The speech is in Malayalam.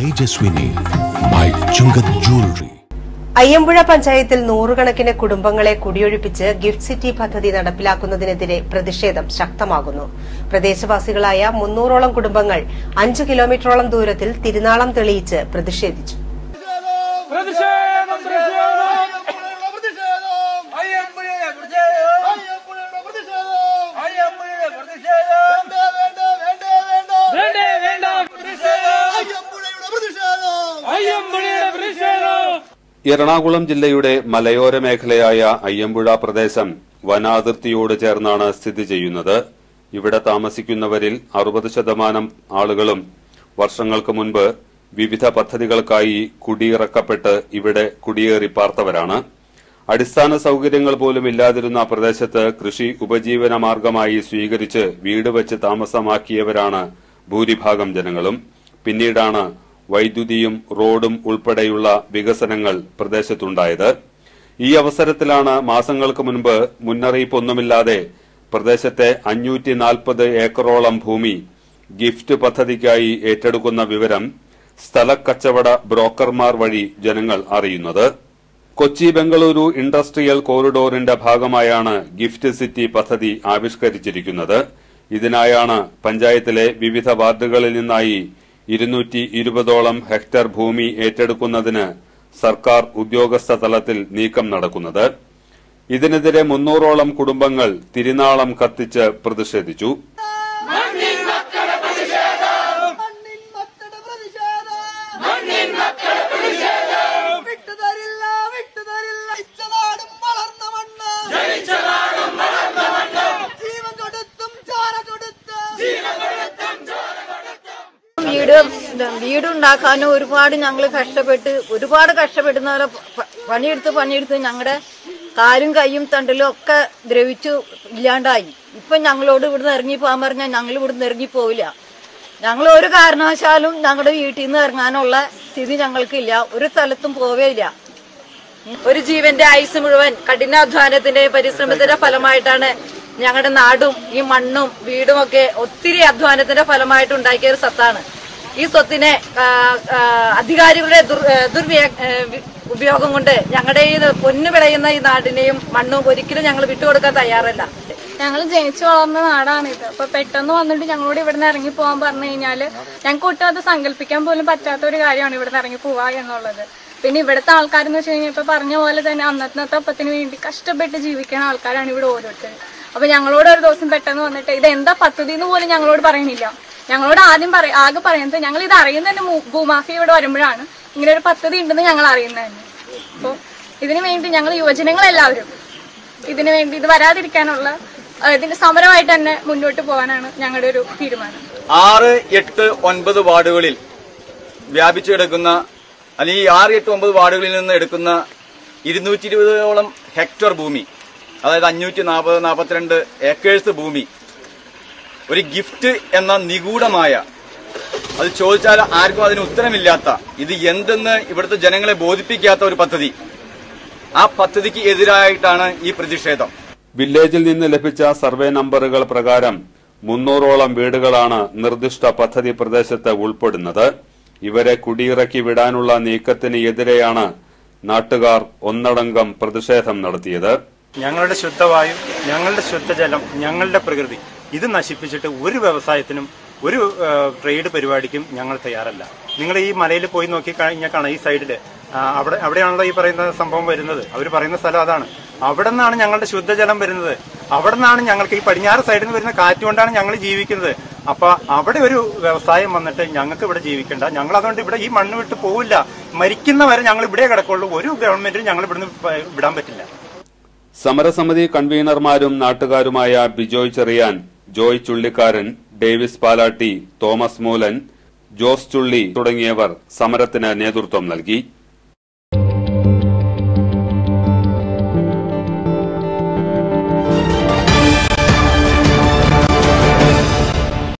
തേജസ്വിനി ബൈ ചുങ്കത് ജ്വല്ലറി അയ്യമ്പുഴ പഞ്ചായത്തിൽ നൂറുകണക്കിന് കുടുംബങ്ങളെ കുടിയൊഴിപ്പിച്ച് ഗിഫ്റ്റ് സിറ്റി പദ്ധതി നടപ്പിലാക്കുന്നതിനെതിരെ പ്രതിഷേധം ശക്തമാകുന്നു പ്രദേശവാസികളായ മുന്നൂറോളം കുടുംബങ്ങൾ അഞ്ചു കിലോമീറ്ററോളം ദൂരത്തിൽ തിരുനാളം തെളിയിച്ച് പ്രതിഷേധിച്ചു പ്രതിഷേധം പ്രതിഷേധം അയ്യപ്പുഴയുടെ പ്രതിഷേധം അയ്യപ്പുഴയുടെ പ്രതിഷേധം വേണ്ടേ വേണ്ട അയ്യമ്പുഴയുടെ പ്രതിഷേധം എറണാകുളം ജില്ലയുടെ മലയോര മേഖലയായ അയ്യമ്പുഴ പ്രദേശം വനാതിർത്തിയോട് ചേർന്നാണ് സ്ഥിതി ചെയ്യുന്നത് ഇവിടെ താമസിക്കുന്നവരിൽ അറുപത് ശതമാനം ആളുകളും വർഷങ്ങൾക്ക് മുൻപ് വിവിധ പദ്ധതികൾക്കായി കുടിയിറക്കപ്പെട്ട് ഇവിടെ കുടിയേറി പാർത്തവരാണ് അടിസ്ഥാന സൌകര്യങ്ങൾ പോലും ഇല്ലാതിരുന്ന പ്രദേശത്ത് കൃഷി ഉപജീവന മാർഗമായി സ്വീകരിച്ച് വീട് വെച്ച് താമസമാക്കിയവരാണ് ഭൂരിഭാഗം ജനങ്ങളും പിന്നീടാണ് വൈദ്യുതിയും റോഡും ഉൾപ്പെടെയുള്ള വികസനങ്ങൾ പ്രദേശത്തുണ്ടായത് ഈ അവസരത്തിലാണ് മാസങ്ങൾക്ക് മുൻപ് മുന്നറിയിപ്പൊന്നുമില്ലാതെ പ്രദേശത്തെ അഞ്ഞൂറ്റി നാൽപ്പത് ഏക്കറോളം ഭൂമി ഗിഫ്റ്റ് പദ്ധതിക്കായി ഏറ്റെടുക്കുന്ന വിവരം സ്ഥലക്കച്ചവട ബ്രോക്കർമാർ വഴി ജനങ്ങൾ അറിയുന്നത് കൊച്ചി ബംഗളൂരു ഇൻഡസ്ട്രിയൽ കോറിഡോറിന്റെ ഭാഗമായാണ് ഗിഫ്റ്റ് സിറ്റി പദ്ധതി ആവിഷ്കരിച്ചിരിക്കുന്നത് ഇതിനായാണ് പഞ്ചായത്തിലെ വിവിധ വാർഡുകളിൽ നിന്നായി ഇരുന്നൂറ്റി ഇരുപതോളം ഹെക്ടർ ഭൂമി ഏറ്റെടുക്കുന്നതിന് സർക്കാർ ഉദ്യോഗസ്ഥ തലത്തിൽ നീക്കം നടക്കുന്നത് ഇതിനെതിരെ മുന്നൂറോളം കുടുംബങ്ങൾ തിരുനാളം കത്തിച്ച് പ്രതിഷേധിച്ചു വിട്ടുതരില്ല വിട്ടുതരില്ല ഇച്ചനാടും വളർന്ന മണ്ണ് ജീവൻ കൊടുത്തും ചോര കൊടുത്തും വീട് വീടുണ്ടാക്കാനും ഒരുപാട് ഞങ്ങൾ കഷ്ടപ്പെട്ട് ഒരുപാട് കഷ്ടപ്പെടുന്നവരെ പ- പണിയെടുത്ത് പണിയെടുത്ത് ഞങ്ങളുടെ കാലും കൈയും തണ്ടലും ഒക്കെ ദ്രവിച്ചു ഇല്ലാണ്ടായി ഇപ്പൊ ഞങ്ങളോട് ഇവിടുന്ന് ഇറങ്ങി പോകാൻ പറഞ്ഞാൽ ഞങ്ങൾ ഇവിടുന്ന് ഇറങ്ങി പോവില്ല ഞങ്ങൾ ഒരു കാരണവശാലും ഞങ്ങളുടെ വീട്ടിൽ നിന്ന് ഇറങ്ങാനുള്ള സ്ഥിതി ഞങ്ങൾക്കില്ല ഒരു സ്ഥലത്തും പോവേയില്ല ഒരു ജീവന്റെ ആയുസ് മുഴുവൻ കഠിനാധ്വാനത്തിന്റെ പരിശ്രമത്തിന്റെ ഫലമായിട്ടാണ് ഞങ്ങളുടെ നാടും ഈ മണ്ണും വീടും ഒക്കെ ഒത്തിരി അധ്വാനത്തിന്റെ ഫലമായിട്ട് ഉണ്ടാക്കിയ ഒരു സ്വത്താണ് ഈ സ്വത്തിനെ ആ, ആ, അധികാരികളുടെ ദുർ- ഏ, ദുർവ്യ- ഏ, വി- ഉപയോഗം കൊണ്ട് ഞങ്ങളുടെ ഈ പൊന്നു വിളയുന്ന ഈ നാടിനെയും മണ്ണും ഒരിക്കലും ഞങ്ങൾ വിട്ടുകൊടുക്കാൻ തയ്യാറല്ല ഞങ്ങൾ ജനിച്ചു വളർന്ന നാടാണിത് അപ്പൊ പെട്ടെന്ന് വന്നിട്ട് ഞങ്ങളോട് ഇവിടുന്ന് ഇറങ്ങി പോകാൻ പറഞ്ഞു കഴിഞ്ഞാല് ഞങ്ങൾക്ക് ഒട്ടും അത് സങ്കല്പിക്കാൻ പോലും പറ്റാത്ത ഒരു കാര്യമാണ് ഇവിടുന്ന് ഇറങ്ങി പോവുക എന്നുള്ളത് പിന്നെ ഇവിടുത്തെ ആൾക്കാരെന്ന് വെച്ച് കഴിഞ്ഞാൽ ഇപ്പൊ പറഞ്ഞ പോലെ തന്നെ അന്നത്തെ ഒപ്പത്തിന് വേണ്ടി കഷ്ടപ്പെട്ട് ജീവിക്കുന്ന ആൾക്കാരാണ് ഇവിടെ ഓരോരുത്തർ അപ്പൊ ഞങ്ങളോട് ഒരു ദിവസം പെട്ടെന്ന് വന്നിട്ട് ഇത് എന്താ പദ്ധതി എന്ന് പോലും ഞങ്ങളോട് പറയുന്നില്ല ഞങ്ങളോട് ആദ്യം പറ- ആകെ പറയുന്നത് ഞങ്ങൾ ഇത് അറിയുന്നത് തന്നെ മൂ- ഭൂമാഫിയ ഇവിടെ വരുമ്പോഴാണ് ഇങ്ങനെ ഒരു പദ്ധതി ഉണ്ടെന്ന് ഞങ്ങൾ അറിയുന്നത് തന്നെ അപ്പോൾ ഇതിനു വേണ്ടി ഞങ്ങൾ യുവജനങ്ങളെല്ലാവരും ഇതിനു വേണ്ടി ഇത് വരാതിരിക്കാനുള്ള ആ, ഇതിന്റെ സമരമായിട്ട് തന്നെ മുന്നോട്ട് പോകാനാണ് ഞങ്ങളുടെ ഒരു തീരുമാനം ആറ് എട്ട് ഒൻപത് വാർഡുകളിൽ വ്യാപിച്ചു കിടക്കുന്ന അല്ലെങ്കിൽ ഈ ആറ് എട്ട് ഒമ്പത് വാർഡുകളിൽ നിന്ന് എടുക്കുന്ന ഇരുന്നൂറ്റി ഇരുപതോളം ഹെക്ടർ ഭൂമി അതായത് അഞ്ഞൂറ്റി നാൽപ്പത് നാൽപ്പത്തിരണ്ട് ഏക്കേഴ്സ് ഭൂമി ഒരു ഗിഫ്റ്റ് എന്ന നിഗൂഢമായ അത് ചോദിച്ചാൽ ആർക്കും അതിന് ഉത്തരമില്ലാത്ത ഇത് എന്തെന്ന് ഇവിടുത്തെ ജനങ്ങളെ ബോധിപ്പിക്കാത്ത ഒരു പദ്ധതി ആ പദ്ധതിക്ക് എതിരായിട്ടാണ് ഈ പ്രതിഷേധം വില്ലേജിൽ നിന്ന് ലഭിച്ച സർവേ നമ്പറുകൾ പ്രകാരം മുന്നൂറോളം വീടുകളാണ് നിർദ്ദിഷ്ട പദ്ധതി പ്രദേശത്ത് ഉൾപ്പെടുന്നത് ഇവരെ കുടിയിറക്കി വിടാനുള്ള നീക്കത്തിന് എതിരെയാണ് നാട്ടുകാർ ഒന്നടങ്കം പ്രതിഷേധം നടത്തിയത് ഞങ്ങളുടെ ശുദ്ധവായു ഞങ്ങളുടെ ശുദ്ധജലം ഞങ്ങളുടെ പ്രകൃതി ഇത് നശിപ്പിച്ചിട്ട് ഒരു വ്യവസായത്തിനും ഒരു ആ, ട്രേഡ് പരിപാടിക്കും ഞങ്ങൾ തയ്യാറല്ല നിങ്ങൾ ഈ മലയിൽ പോയി നോക്കി കഴിഞ്ഞാൽ കാണാം ഈ സൈഡിൽ അവിടെ അവിടെയാണല്ലോ ഈ പറയുന്ന സംഭവം വരുന്നത് അവർ പറയുന്ന സ്ഥലം അതാണ് അവിടെ നിന്നാണ് ഞങ്ങളുടെ ശുദ്ധജലം വരുന്നത് അവിടെ നിന്നാണ് ഞങ്ങൾക്ക് ഈ പടിഞ്ഞാറ് സൈഡിൽ നിന്ന് വരുന്ന കാറ്റ് കൊണ്ടാണ് ഞങ്ങൾ ജീവിക്കുന്നത് അപ്പൊ അവിടെ ഒരു വ്യവസായം വന്നിട്ട് ഞങ്ങൾക്ക് ഇവിടെ ജീവിക്കണ്ട ഞങ്ങൾ അതുകൊണ്ട് ഇവിടെ ഈ മണ്ണ് വിട്ട് പോവില്ല മരിക്കുന്നവരെ ഞങ്ങൾ ഇവിടെ കിടക്കുള്ളൂ ഒരു ഗവൺമെന്റിനും ഞങ്ങൾ ഇവിടുന്ന് പ- വിടാൻ പറ്റില്ല സമരസമിതി കൺവീനർമാരും നാട്ടുകാരുമായ ബിജോയ് ചെറിയാൻ ജോയ് ചുള്ളിക്കാരൻ ഡേവിസ് പാലാട്ടി തോമസ് മൂലൻ ജോസ് ചുള്ളി തുടങ്ങിയവർ സമരത്തിന് നേതൃത്വം നൽകി